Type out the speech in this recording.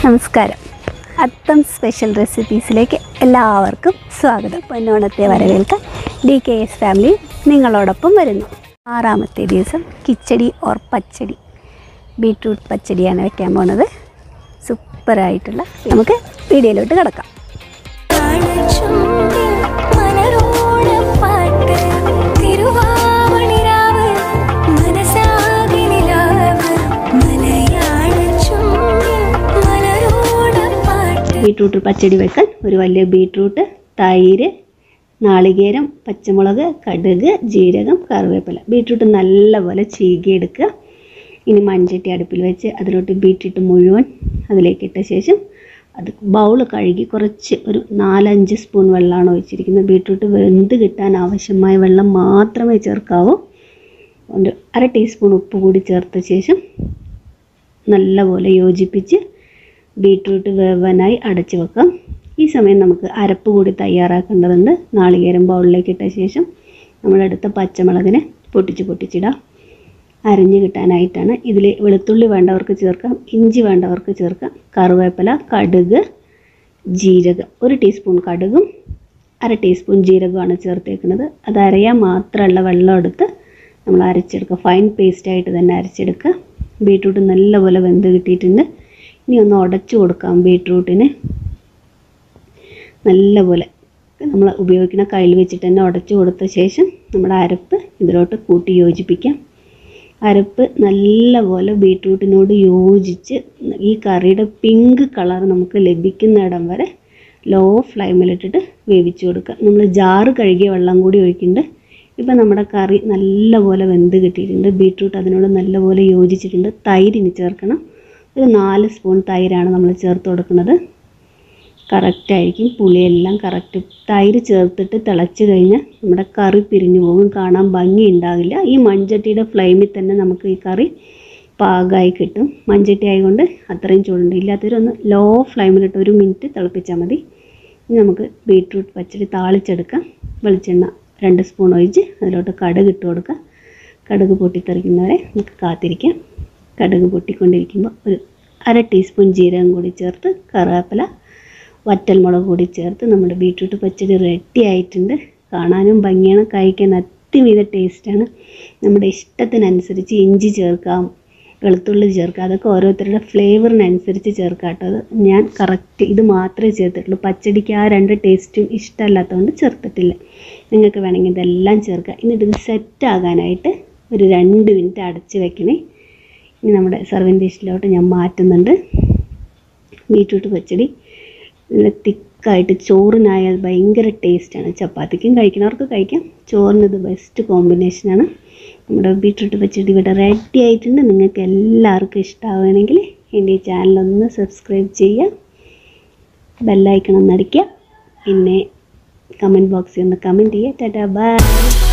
നമസ്കാരം അത്തം സ്പെഷ്യൽ റെസിപ്പീസിലേക്ക് എല്ലാവർക്കും സ്വാഗതം പൊന്നോണത്തെ വരവേൽക്കാൻ ഡി കെ എസ് ഫാമിലി നിങ്ങളോടൊപ്പം വരുന്നു ആറാമത്തെ ദിവസം കിച്ചടി ഓർ പച്ചടി ബീട്രൂട്ട് പച്ചടിയാണ് വെക്കാൻ പോണത് സൂപ്പറായിട്ടുള്ള നമുക്ക് വീഡിയോയിലോട്ട് കിടക്കാം കാലച്ചുണ്ടിൽ മലരോണപ്പാട്ട് തിരുവാവണിരാവ് മനസാകെ നിലാവ് മലയാളച്ചുണ്ടിൽ മലരോണപ്പാട്ട് ബീട്രൂട്ട് പച്ചടി വെക്കാൻ ഒരു വലിയ ബീട്രൂട്ട് തൈര് നാളികേരം പച്ചമുളക് കടുക് ജീരകം കറിവേപ്പില ബീട്രൂട്ട് നല്ലപോലെ ചീകിയെടുക്കുക ഇനി മൺചട്ടി അടുപ്പിൽ വെച്ച് അതിലോട്ട് ബീട്രൂട്ട് മുഴുവൻ അതിലേക്ക് ഇട്ട ശേഷം അത് ബൗൾ കഴുകി കുറച്ച് ഒരു നാലഞ്ച് സ്പൂൺ വെള്ളമാണ് ഒഴിച്ചിരിക്കുന്നത് ബീട്രൂട്ട് വെന്ത് കിട്ടാൻ ആവശ്യമായ വെള്ളം മാത്രമേ ചേർക്കാവൂ ഒരു അര ടീസ്പൂൺ ഉപ്പ് കൂടി ചേർത്ത ശേഷം നല്ലപോലെ യോജിപ്പിച്ച് ബീട്രൂട്ട് വേവാനായി അടച്ചു വെക്കാം ഈ സമയം നമുക്ക് അരപ്പ് കൂടി തയ്യാറാക്കേണ്ടതുണ്ട് നാളികേരം ബൗളിലേക്ക് ഇട്ട ശേഷം നമ്മളെടുത്ത പച്ചമുളകിനെ പൊട്ടിച്ച് പൊട്ടിച്ചിടാം അരിഞ്ഞ് കിട്ടാനായിട്ടാണ് ഇതിൽ വെളുത്തുള്ളി വേണ്ടവർക്ക് ചേർക്കാം ഇഞ്ചി വേണ്ടവർക്ക് ചേർക്കാം കറിവേപ്പില കടുക് ജീരകം ഒരു ടീസ്പൂൺ കടുകും അര ടീസ്പൂൺ ജീരകമാണ് ചേർത്തേക്കുന്നത് അത് അരയാൻ മാത്രമുള്ള വെള്ളം എടുത്ത് നമ്മൾ അരച്ചെടുക്കുക ഫൈൻ പേസ്റ്റായിട്ട് തന്നെ അരച്ചെടുക്കുക ബീട്രൂട്ട് നല്ലപോലെ വെന്ത് കിട്ടിയിട്ടുണ്ട് ഇനി ഒന്ന് ഉടച്ചു കൊടുക്കാം ബീട്രൂട്ടിന് നല്ലപോലെ നമ്മൾ ഉപയോഗിക്കുന്ന കയ്യിൽ വെച്ചിട്ട് തന്നെ ഉടച്ചു കൊടുത്ത ശേഷം നമ്മുടെ അരപ്പ് ഇതിലോട്ട് കൂട്ടി യോജിപ്പിക്കാം അരപ്പ് നല്ലപോലെ ബീട്രൂട്ടിനോട് യോജിച്ച് ഈ കറിയുടെ പിങ്ക് കളർ നമുക്ക് ലഭിക്കുന്നിടം വരെ ലോ ഫ്ലെയിമിലിട്ടിട്ട് വേവിച്ച് കൊടുക്കുക നമ്മൾ ജാറ് കഴുകിയ വെള്ളം കൂടി ഒഴിക്കുന്നുണ്ട് ഇപ്പം നമ്മുടെ കറി നല്ലപോലെ വെന്ത് കിട്ടിയിട്ടുണ്ട് ബീട്രൂട്ട് അതിനോട് നല്ലപോലെ യോജിച്ചിട്ടുണ്ട് തൈരിന് ചേർക്കണം ഒരു നാല് സ്പൂൺ തൈരാണ് നമ്മൾ ചേർത്ത് കൊടുക്കുന്നത് കറക്റ്റായിരിക്കും പുളിയെല്ലാം കറക്റ്റ് തൈര് ചേർത്തിട്ട് തിളച്ച് കഴിഞ്ഞാൽ നമ്മുടെ കറി പിരിഞ്ഞു പോകും കാണാൻ ഭംഗി ഉണ്ടാകില്ല ഈ മൺചട്ടിയുടെ ഫ്ലെയിമിൽ തന്നെ നമുക്ക് ഈ കറി പാകമായി കിട്ടും മൺചട്ടി ആയതുകൊണ്ട് അത്രയും ചൂടുണ്ട് ഇല്ലാത്തവരൊന്ന് ലോ ഫ്ലെയിമിലിട്ട് ഒരു മിനിറ്റ് തിളപ്പിച്ചാൽ മതി ഇനി നമുക്ക് ബീട്രൂട്ട് പച്ചടി താളിച്ചെടുക്കാം വെളിച്ചെണ്ണ രണ്ട് സ്പൂൺ ഒഴിച്ച് അതിലോട്ട് കടുക് ഇട്ട് കൊടുക്കുക കടുക് പൊട്ടിത്തെറിക്കുന്നവരെ നമുക്ക് കാത്തിരിക്കാം കടുക് പൊട്ടിക്കൊണ്ടിരിക്കുമ്പോൾ ഒരു അര ടീസ്പൂൺ ജീരകം കൂടി ചേർത്ത് കറിവേപ്പില വറ്റൽമുളക് കൂടി ചേർത്ത് നമ്മുടെ ബീട്രൂട്ട് പച്ചടി റെഡി ആയിട്ടുണ്ട് കാണാനും ഭംഗിയാണ് കഴിക്കാൻ അത്യമിത ടേസ്റ്റാണ് നമ്മുടെ ഇഷ്ടത്തിനനുസരിച്ച് ഇഞ്ചി ചേർക്കാം വെളുത്തുള്ളി ചേർക്കാം അതൊക്കെ ഓരോരുത്തരുടെ ഫ്ലേവറിനനുസരിച്ച് ചേർക്കാം കേട്ടോ അത് ഞാൻ കറക്റ്റ് ഇത് മാത്രമേ ചേർത്തിട്ടുള്ളൂ പച്ചടിക്ക് ആ രണ്ട് ടേസ്റ്റും ഇഷ്ടമല്ലാത്തതുകൊണ്ട് ചേർത്തിട്ടില്ല നിങ്ങൾക്ക് വേണമെങ്കിൽ ഇതെല്ലാം ചേർക്കാം എന്നിട്ട് ഇത് സെറ്റ് ആകാനായിട്ട് ഒരു രണ്ട് മിനിറ്റ് അടച്ച് വെക്കണേ ഇനി നമ്മുടെ സർവിങ് ഡിഷിലോട്ട് ഞാൻ മാറ്റുന്നുണ്ട് ബീട്രൂട്ട് പച്ചടി നല്ല തിക്കായിട്ട് ചോറിനായാൽ ഭയങ്കര ടേസ്റ്റാണ് ചപ്പാത്തിക്കും കഴിക്കുന്നവർക്ക് കഴിക്കാം ചോറിന് ഇത് ബെസ്റ്റ് കോമ്പിനേഷനാണ് നമ്മുടെ ബീട്രൂട്ട് പച്ചടി ഇവിടെ റെഡി ആയിട്ടുണ്ട് നിങ്ങൾക്ക് എല്ലാവർക്കും ഇഷ്ടമാവുകയാണെങ്കിൽ എൻ്റെ ഈ ചാനലൊന്ന് സബ്സ്ക്രൈബ് ചെയ്യുക ബെല്ലൈക്കണം ഒന്ന് അടിക്കുക പിന്നെ കമൻറ്റ് ബോക്സിൽ ഒന്ന് കമൻറ്റ് ചെയ്യുക ടാറ്റാ ബൈ